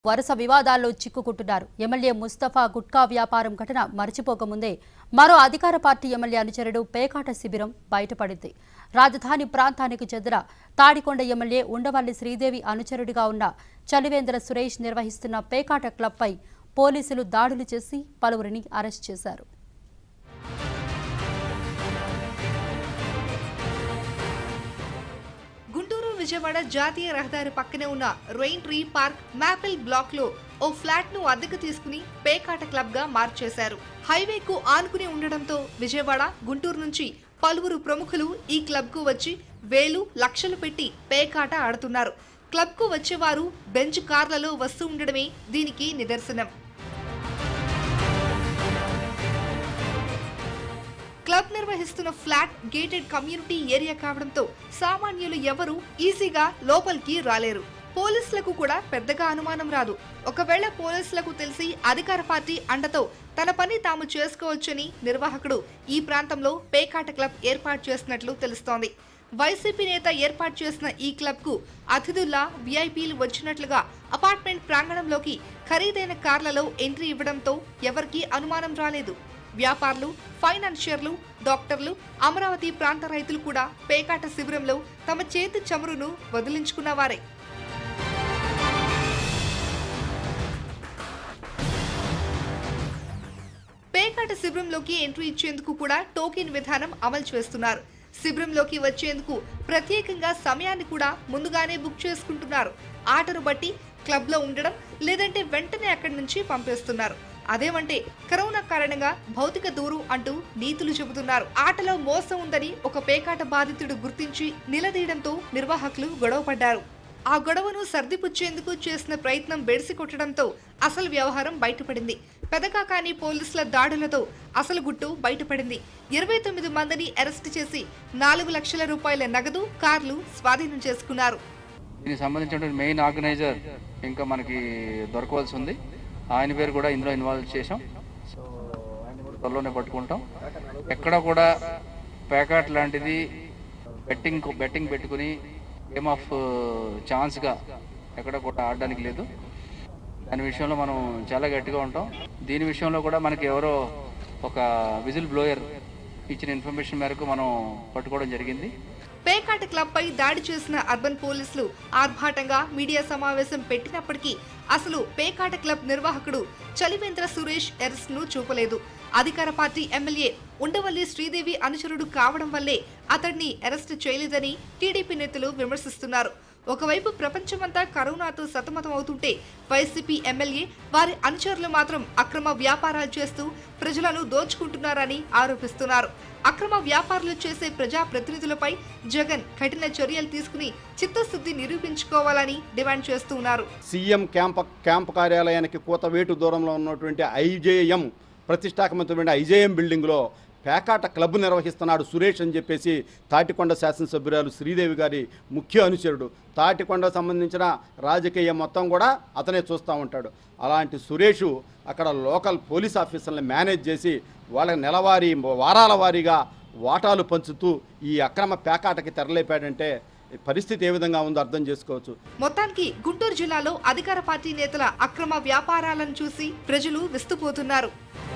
వరుస వివాదాల్లో చిక్కుకుంటున్నారు ఎమ్మెల్యే ముస్తఫా గుట్కా వ్యాపారం ఘటన మరచిపోకముందే మరో అధికార పార్టీ ఎమ్మెల్యే అనుచరుడు పేకాట శిబిరం బయటపడింది రాజధాని ప్రాంతానికి చెందిన తాడికొండ ఎమ్మెల్యే ఉండవల్లి శ్రీదేవి అనుచరుడిగా ఉన్న చలివేంద్ర సురేష్ నిర్వహిస్తున్న పేకాట క్లబ్పై పోలీసులు దాడులు చేసి పలువురిని అరెస్ట్ చేశారు గుంటూరు విజయవాడ జాతీయ రహదారి పక్కనే ఉన్న Rain Tree Park Maple Block లో ఓ ఫ్లాట్ ను అద్దెకు తీసుకుని పేకాట క్లబ్ గా మార్చేశారు హైవేకు ఆనుకుని ఉండడంతో విజయవాడ గుంటూరు నుంచి పలువురు ప్రముఖులు ఈ క్లబ్ కు వచ్చి వేలు లక్షలు పెట్టి పేకాట ఆడుతున్నారు క్లబ్ కు వచ్చేవారు బెంచ్ కార్లలో వస్తూ ఉండడమే దీనికి నిదర్శనం క్లబ్ నిర్వహిస్తున్న ఫ్లాట్ గేటెడ్ కమ్యూనిటీ ఏరియా కావడంతో సామాన్యులు ఎవరూ ఈజీగా లోపలికి రాలేరు పోలీసులకు కూడా పెద్దగా అనుమానం రాదు ఒకవేళ పోలీసులకు తెలిసి అధికార పార్టీ అండతో తన పని తాము చేసుకోవచ్చని నిర్వాహకుడు ఈ ప్రాంతంలో పేకాట క్లబ్ ఏర్పాటు చేసినట్లు తెలుస్తోంది వైసీపీ నేత ఏర్పాటు చేసిన ఈ క్లబ్ కు అతిథుల్లా విఐపీలు వచ్చినట్లుగా అపార్ట్మెంట్ ప్రాంగణంలోకి ఖరీదైన కార్లలో ఎంట్రీ ఇవ్వడంతో ఎవరికీ అనుమానం రాలేదు వ్యాపారులు ఫైనాన్షియర్లు డాక్టర్లు అమరావతి ప్రాంత రైతులు కూడా పేకాట శిబిరంలో తమ చేతి చమురును వదిలించుకున్నవారే పేకాట శిబిరంలోకి ఎంట్రీ ఇచ్చేందుకు కూడా టోకెన్ విధానం అమలు చేస్తున్నారు శిబిరంలోకి వచ్చేందుకు ప్రత్యేకంగా సమయాన్ని కూడా ముందుగానే బుక్ చేసుకుంటున్నారు ఆటను బట్టి క్లబ్లో ఉండడం లేదంటే వెంటనే అక్కడి నుంచి పంపేస్తున్నారు అదేమంటే కరోనా కారణంగా భౌతిక దూరం అంటూ నీతులు చెబుతున్నారు ఆటలో మోసం ఉందని ఒక పేకాట బాధితుడు గుర్తించి నిలదీయడంతో నిర్వాహకులు గొడవపడ్డారు ఆ గొడవను సర్దిపుచ్చేందుకు చేసిన ప్రయత్నం బెడిసి కొట్టడంతో అసలు వ్యవహారం బయటపడింది పెదకాకాని పోలీసుల దాడులతో అసలు గుట్టు బయటపడింది ఇరవై తొమ్మిది మందిని అరెస్ట్ చేసి నాలుగు లక్షల రూపాయల నగదు కార్లు స్వాధీనం చేసుకున్నారు దీనికి సంబంధించిన మెయిన్ ఆర్గనైజర్ ఇంకా మనకి దొరకవలసి ఉంది ఆయన పేరు కూడా ఇందులో ఇన్వాల్వ్ చేసాం సో ఆయన కూడా త్వరలోనే పట్టుకుంటాం ఎక్కడ కూడా ప్యాకాట్ లాంటిది బెట్టింగ్ బెట్టింగ్ పెట్టుకుని గేమ్ ఆఫ్ ఛాన్స్గా ఎక్కడ కూడా ఆడడానికి లేదు దాని విషయంలో మనం చాలా గట్టిగా ఉంటాం దీని విషయంలో కూడా మనకి ఎవరో ఒక విజిల్ బ్లోయర్ ఇచ్చిన ఇన్ఫర్మేషన్ మేరకు మనం పట్టుకోవడం జరిగింది పేకాట క్లబ్ పై దాడి చేసిన అర్బన్ పోలీసులు ఆర్భాటంగా మీడియా సమావేశం పెట్టినప్పటికీ అసలు పేకాట క్లబ్ నిర్వాహకుడు చలివేంద్ర సురేష్ ఎరెస్ట్ ను చూపలేదు అధికార పార్టీ ఎమ్మెల్యే ఉండవల్లి శ్రీదేవి అనుచరుడు కావడం వల్లే అతడిని అరెస్ట్ చేయలేదని టీడీపీ నేతలు విమర్శిస్తున్నారు ఒకవైపు ప్రపంచమంతా కరోనాతో సతమతమవుతుంటే వైసీపీ ఎమ్మెల్యే వారి అనుచరులు మాత్రం అక్రమ వ్యాపారాలు చేస్తూ ప్రజలను దోచుకుంటున్నారని ఆరోపిస్తున్నారు అక్రమ వ్యాపారులు చేసే ప్రజా ప్రతినిధులపై జగన్ కఠిన చర్యలు తీసుకుని చిత్తశుద్ధి నిరూపించుకోవాలని డిమాండ్ చేస్తున్నారు సీఎం క్యాంప్ క్యాంప్ కార్యాలయానికి కూతవేటు దూరంలో ఉన్నటువంటి ఐజేఎం ప్రతిష్టాకమైనటువంటి ఐజేఎం బిల్డింగ్లో పేకాట క్లబ్ నిర్వహిస్తున్నాడు సురేష్ అని చెప్పేసి తాటికొండ శాసనసభ్యురాలు శ్రీదేవి గారి ముఖ్య అనుచరుడు తాటికొండ సంబంధించిన రాజకీయం మొత్తం కూడా అతనే చూస్తూ ఉంటాడు అలాంటి సురేషు అక్కడ లోకల్ పోలీస్ ఆఫీసర్ని మేనేజ్ చేసి వాళ్ళకి నెలవారీ వారాల వారీగా వాటాలు పంచుతూ ఈ అక్రమ పేకాటకి తెరలేపాడంటే పరిస్థితి ఏ విధంగా ఉందో అర్థం చేసుకోవచ్చు మొత్తానికి గుంటూరు జిల్లాలో అధికార పార్టీ నేతల అక్రమ వ్యాపారాలను చూసి ప్రజలు విస్తుపోతున్నారు